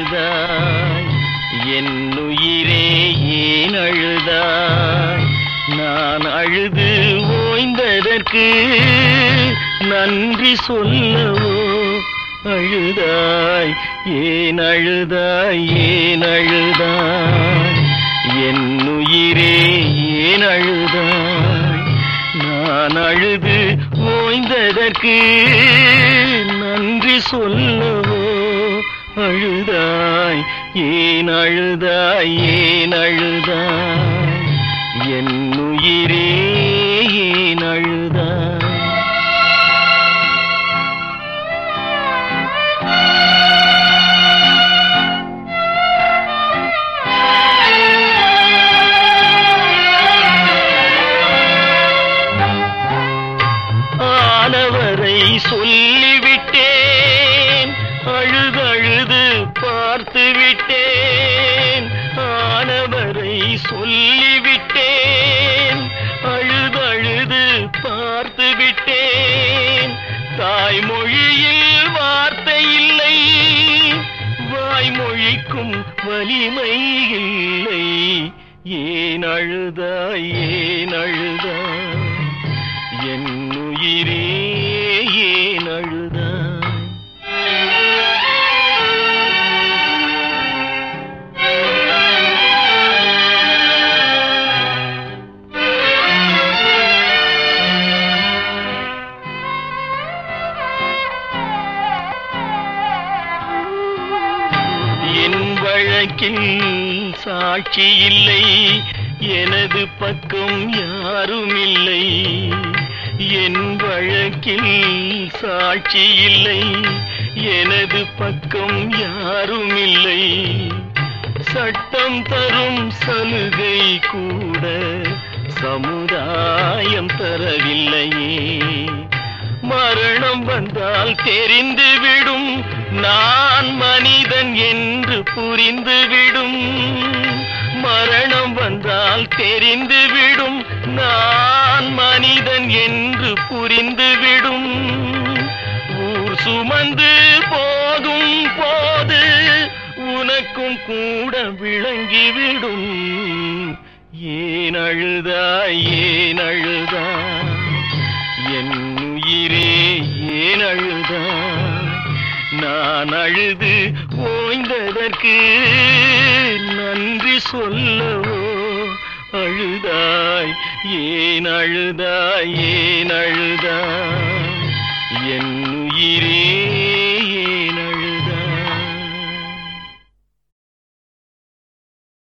அழுதாய் என் உயிரே ஏன் அழுதாய் நான் அழுது ஓய்ந்ததற்கு நன்றி சொல்லவோ அழுதாய் ஏன் அழுதாய் ஏன் அழுதாய் என் உயிரே ஏன் அழுதாய் நான் அழுது ஓய்ந்ததற்கு நன்றி சொல்லவோ அழுதாய் ஏன் அழுதாய் ஏன் அழுதாய் என் உயிரே ஏன் அழுதாய் ஆனவரை சொல்லிவிட்டேன் அழுதழுது பார்த்து விட்டேன் ஆனவரை சொல்லிவிட்டேன் அழுதழுது பார்த்து விட்டேன் தாய்மொழியில் வார்த்தை இல்லை வாய்மொழிக்கும் வலிமை இல்லை ஏன் அழுதாய் ஏன் அழுதாய் என் உயிரே ஏன் அழுதாய் என் வழக்கில் சாட்சி இல்லை எனது பக்கம் யாரும் இல்லை என் வழக்கில் சாட்சி இல்லை எனது பக்கம் யாரும் இல்லை சட்டம் தரும் சலுகை கூட சமுதாயம் தரவில்லையே மரணம் வந்தால் தெரிந்துவிடும் நான் மனிதன் என்று புரிந்துவிடும் மரணம் வந்தால் தெரிந்துவிடும் நான் மனிதன் என்று புரிந்துவிடும் ஊர் சுமந்து போகும் போது உனக்கும் கூட விளங்கிவிடும் ஏன் அழுதாய் ஏன் அழுதாய் என் உயிரே ஏன் அழுதாய் நான் அழுது ஓய்ந்ததற்கு நன்றி சொல்லவோ அழுதாய் ஏன் அழுதாய் ஏன் அழுதாய் என் உயிரே